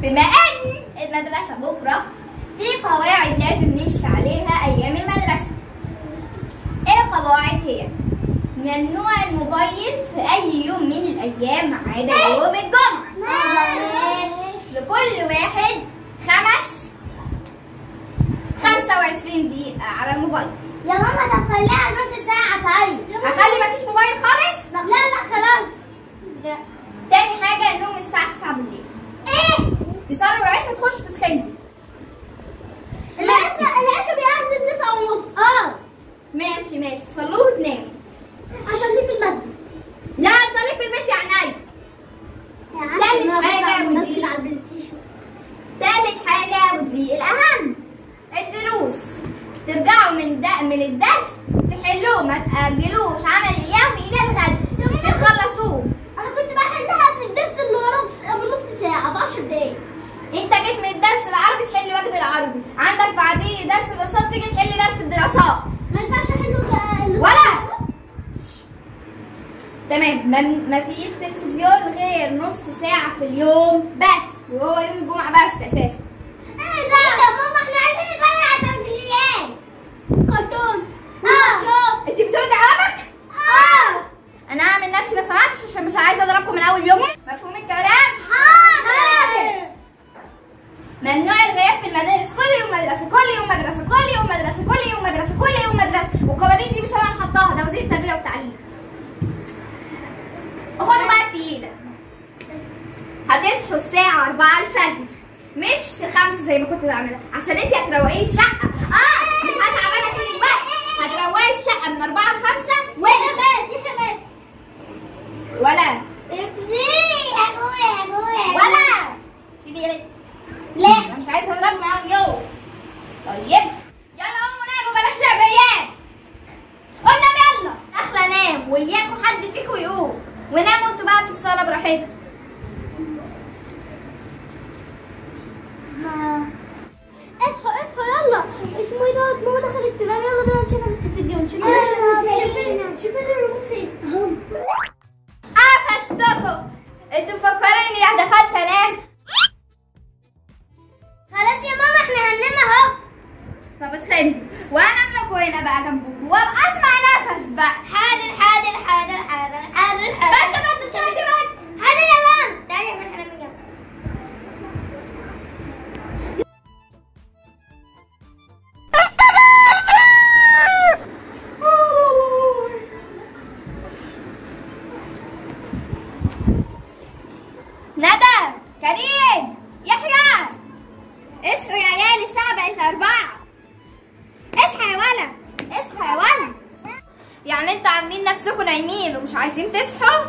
بما ان المدرسة بكرة في قواعد لازم نمشي عليها ايام المدرسة ايه القواعد هي ممنوع الموبايل في اي يوم من الايام ما عدا يوم الجمعة لكل واحد خمس 25 دقيقة على الموبايل يا ماما طب خليها نص ساعة طيب اخلي مفيش موبايل خالص لا لا خلاص ده تاني حاجة النوم الساعة 9 بالليل ايه تصلي والعشاء تخش تتخني العشاء العشاء بيأذن تسعة ونص اه ماشي ماشي تصلوه وتناموا اصلي في المسجد لا تصلي في البيت يا عيني تالت حاجة ودي. على البلاي ستيشن تالت حاجة ودي الأهم الدروس ترجعوا من د... من الدرس تحلوه ما تأجلوش عمل اليوم إلى الغد بتخلصوه انا كنت بحلها قبل الدرس اللي وراه بس- بنص ساعة ب 10 دقايق انت جيت من الدرس العربي تحل واجب العربي عندك بعديه درس دراسات تيجي تحل درس الدراسات ما ينفعش احله في ال- ولا. تمام ما, ما فيش تلفزيون غير نص ساعة في اليوم بس وهو يوم الجمعة بس أساسا ايه ده يا ماما احنا عايزين نتفرج على تمثيليات كرتون اه شوف انت بتردي على أمك؟ اه أنا هعمل نفسي ما سمعتش عشان مش عايزة أضربكم من أول يوم مفهوم الكلام؟ حاضر ممنوع الغياب في المدارس كل يوم مدرسة كل يوم مدرسة كل يوم مدرسة كل يوم مدرسة كل يوم مدرسة والقوانين دي مش أنا اللي حطاها ده وزير التربية والتعليم خدوا بقى التقيلة هتصحوا الساعة 4 الفجر مش 5 زي ما كنت بعملها عشان انت هتروقي الشقة اه مش هتعبانة طول الوقت هتروقي الشقة من 4 ل 5 حماد دي حماد ولا ابني يا ابويا يا ابويا ولا سيبي يا بنت لا انا مش عايزه اضرب معاهم يوم طيب يلا قوموا ناموا بلاش لعبيات قلنا يلا داخله انام وياكوا حد فيكم يقوم وناموا انتوا بقى في الصاله براحتكم اصحوا اصحوا يلا اسمه ايه دوت ماما دخلت تنام يلا بينا نشوفها في التلفزيون شوفي شوفي الريموت فين اهو قفشتكم انتوا مفكرين اني دخلت انام خلاص يا ماما احنا هننام اهو طب اتخنوا وانا املكوا هنا بقى جنبكم وابقى اسمع نفس بقى حاضر حاضر حاضر حاضر حاضر حاضر بس ما انتوا بتقعدوا بقى حاضر يا ماما تعالي احنا هننام جنب ندى كريم يحيى اصحوا يا عيال الساعة بقت أربعة اصحى يا ولد اصحى يا ولد يعني انتوا عاملين نفسكم نايمين ومش عايزين تصحوا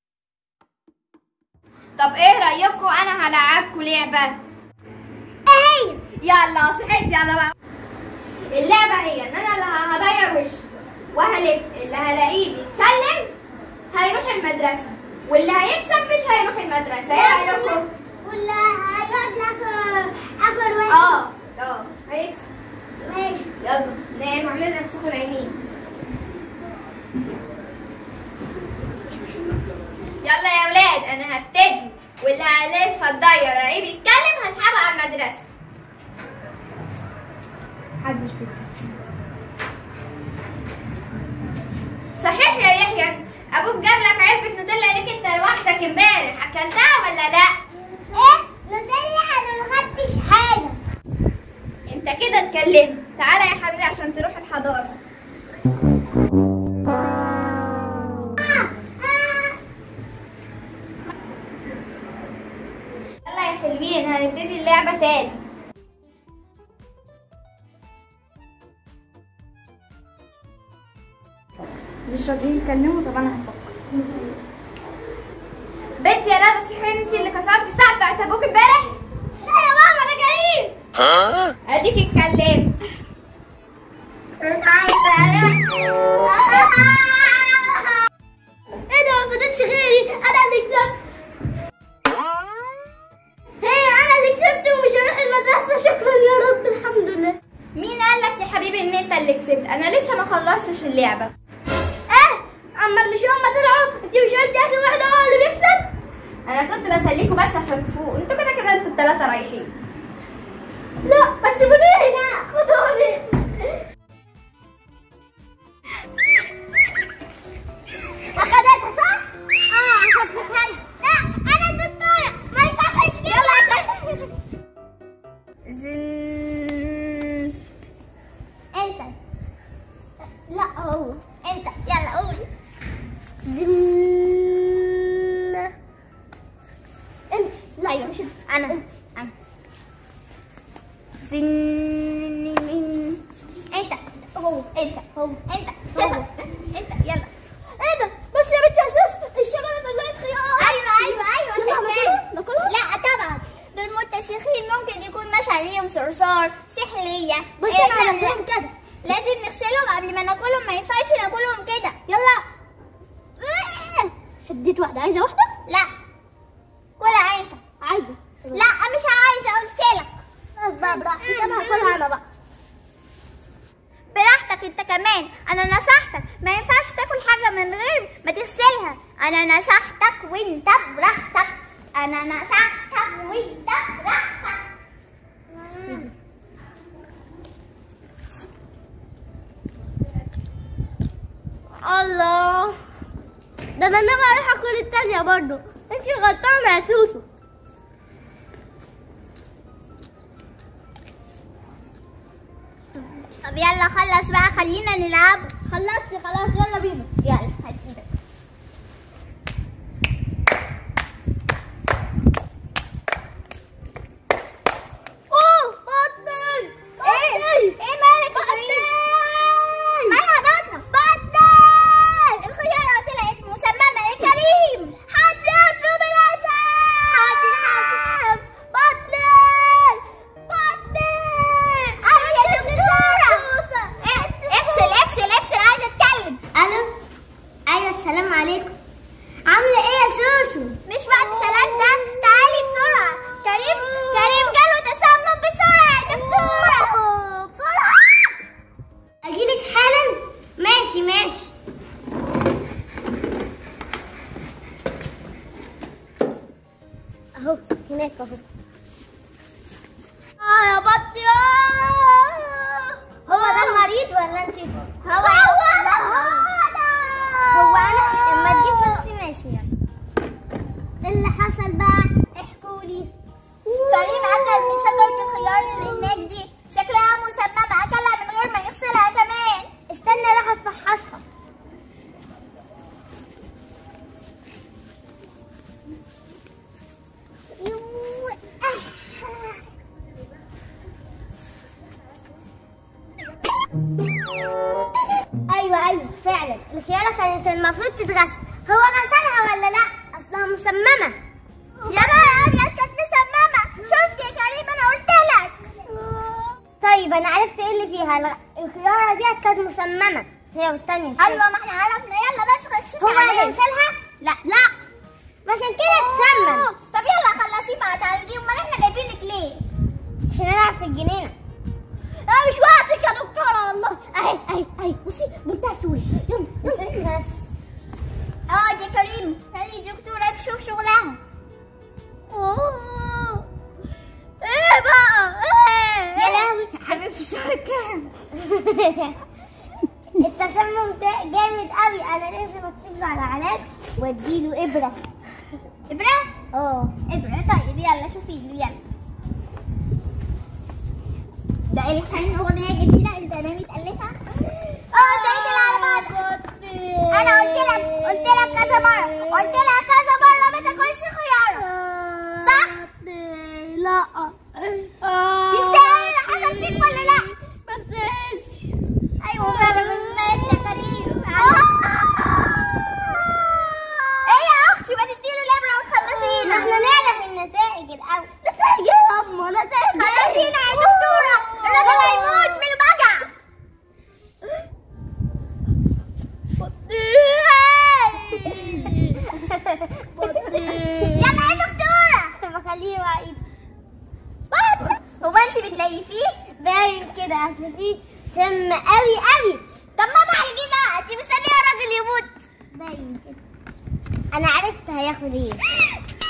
طب ايه رأيكم انا هلعبكم لعبة اهي يلا صحيت يلا بقى اللعبة هي ان انا اللي هغير وشي وهلف اللي هلاقيه بيتكلم هيروح المدرسة واللي هيكسب مش هيروح المدرسة ايه رأيكم؟ ولا هيقعد لاخر اخر واحد اه اه هيكسب ماشي يلا نام اعملوا نفسكم نايمين يلا يا ولاد انا هبتدي واللي هلف هتضير الاقيه بيتكلم هسحبه على المدرسه محدش بيتكلم صحيح يا يحيى ابوك جاب لك علبه نوتيلا ليك انت لوحدك امبارح اكلتها ولا لا ايه نوتيلا انا ما خدتش حاجه انت كده اتكلمت تعالى يا حبيبي عشان تروح الحضانه يلا يا حلوين هنبتدي اللعبة تاني مش راضيين يتكلموا طب انا هفكر بنت يا ندى صحيح انت اللي كسرتي الساعة بتاعت ابوك امبارح؟ لا يا ماما ده كريم اديك اتكلمت مش عايزه ايه ده ما فضلش غيري انا اللي كسبت هي انا اللي كسبت ومش هروح المدرسه شكرا يا رب الحمد لله مين قال لك يا حبيبي ان انت اللي كسبت انا لسه ما خلصتش اللعبة اه اما مش هما طلعوا انت مش قلتي اخر واحد هو اللي بيكسب انا كنت بسليكوا بس عشان تفوقوا انتوا كده كده انتوا الثلاثه رايحين لا ما تسيبونيش خدوني اخدتها صح؟ اه اخدتها لا انا الدكتورة ما يصحش كده يلا زن انت لا هو انت يلا قول زن انت لا ايوه مش انا انت انا زن انت هو انت هو انت هو. يلا انت يلا ايه ده بس يا بنتي اساس الشغل ملوش خيار ايوه ايوه ايوه ناكلها؟ شايفاه ناكلها؟ لا طبعا دول متسخين ممكن يكون ماشي عليهم صرصار سحلية بصي إيه، انا لا- هنعملهم كده لازم نغسلهم قبل ما ناكلهم ما ينفعش ناكلهم كده يلا شديت واحدة عايزة واحدة؟ لا ولا انت عايزة لا مش عايزه قلت لك خلاص بقى براحتك انا هاكلها انا بقى براحتك انت كمان انا نصحتك ما ينفعش تاكل حاجه من غير ما تغسلها انا نصحتك وانت براحتك انا نصحتك وانت براحتك الله ده انا ناوي اروح اكل التانية برضو انت غلطانة يا سوسو طب يلا خلص بقى خلينا نلعب خلصتي خلاص يلا بينا يلا هات ايدك اوه بطل ايه ايه مالك يا كريم مالها بطنك بطل الخيارة طلعت مسممة يا كريم حدد في بالاسف حاضر حاضر بطل بطل أيوة يا دكتورة إيه، افصل افصل افصل عايزة اتكلم الو ايوه السلام عليكم عامله ايه يا سوسو مش وقت سلام ده تعالي بسرعة كريم كريم جاله تسمم بسرعة يا دكتورة بسرعه اجيلك حالا ماشي ماشي اهو هناك اهو اه يا بطي آه. هو ده المريض ولا انت هو هو هو انا لما تجيش بس ماشي يعني ايه اللي حصل بقى احكوا لي كريم أكل من شجرة الخيار اللي هناك دي شكلها مسممة أكلها من غير ما يغسلها كمان استنى راح افحصها ايوه ايوه فعلا الخيارة كانت المفروض تتغسل هو غسلها ولا لا اصلها مسممة يا نهار أبيض كانت مسممة شفت يا كريم أنا قلت لك طيب انا عرفت ايه اللي فيها الغ- الخيارة دي كانت مسممة هي والتانية أيوة ما احنا عرفنا يلا بس خش هو غسلها لا لا عشان كده اتسمم طب يلا خلصي مع تعالجي امال احنا جايبينك ليه؟ عشان العب في الجنينة اه مش وقتك يا دكتورة والله اهي اهي اهي بصي بنتها سوري يلا يلا بس اه دي كريم خلي الدكتورة تشوف شغلها أوه. ايه بقى ايه يا لهوي حبيبتي شعرك كام؟ التسمم ده جامد قوي انا لازم اكتب له على علاج واديله ابره إبرة؟ اه إبرة طيب يلا شوفي له يلا ده الحين أغنية جديدة أنت ناوي تألفها؟ اه ده يدل على بعض أنا قلت لك قلت لك كذا مرة قلت لك كذا مرة ما تاكلش خيار صح؟ لا تستاهل حصل فيك ولا لا؟ بس أيوة فعلا بس ناس يا كريم إيه يا أختي ما تديله الإبرة وتخلصينا احنا نعرف النتائج الاول نتائج ايه يا امه نتائج خلصينا يا دكتورة الراجل هيموت من الوجع يلا يا دكتورة طب اخليه وعيد هو انت بتلاقيه فيه؟ باين كده اصل فيه سم قوي قوي طب ما تعالجي بقى انت مستنية الراجل يموت باين كده انا عرفت هياخد ايه